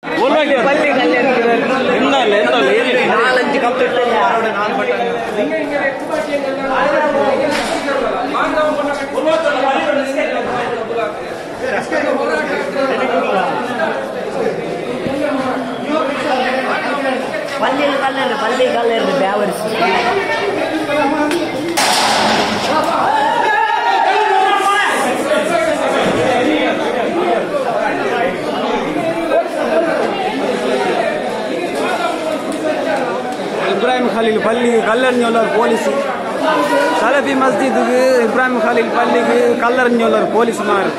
பள்ளி கல்யாணம் என்ன இல்லை என்ன இல்லை ஏறி நாலஞ்சு கம்ப்யூட்டர் நாலு பட்டாங்க பள்ளியில் கல்லு பள்ளி கல்லு இருக்கு பேவரிச்சு இப்ராஹிம் ஹலீல் பள்ளிக்கு கல்லறிஞ்சுள்ளார் போலீஸ் சலபி மஸ்ஜிதுக்கு இப்ராஹிம் ஹலீல் பள்ளிக்கு கல்லறிஞ்சுள்ளார் போலீஸ் மாதிரி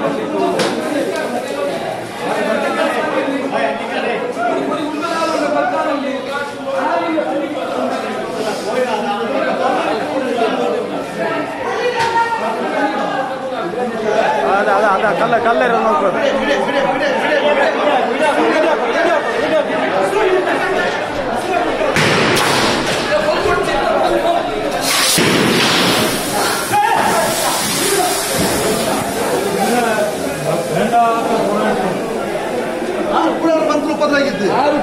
அதான் அதான் அதான் கல்ல கல்லறை நோக்கு ಕೂಡ ಬಂದ್ರು ಉಪದ್ರಾಗಿದ್ದು ಆರು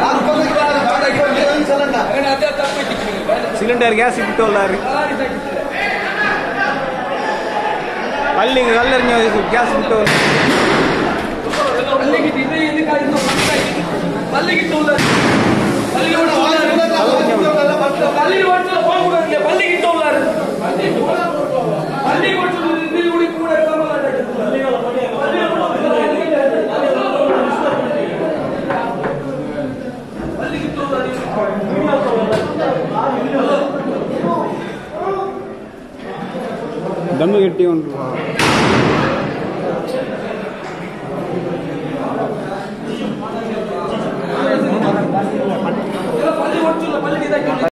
ಸಲಂಡ சிலிண்டர் கேஸ் விட்டு உள்ளாரு பள்ளிக்கு கல்லறிஞ்சு கேஸ் விட்டு தம்மு கட்டி ஒன்று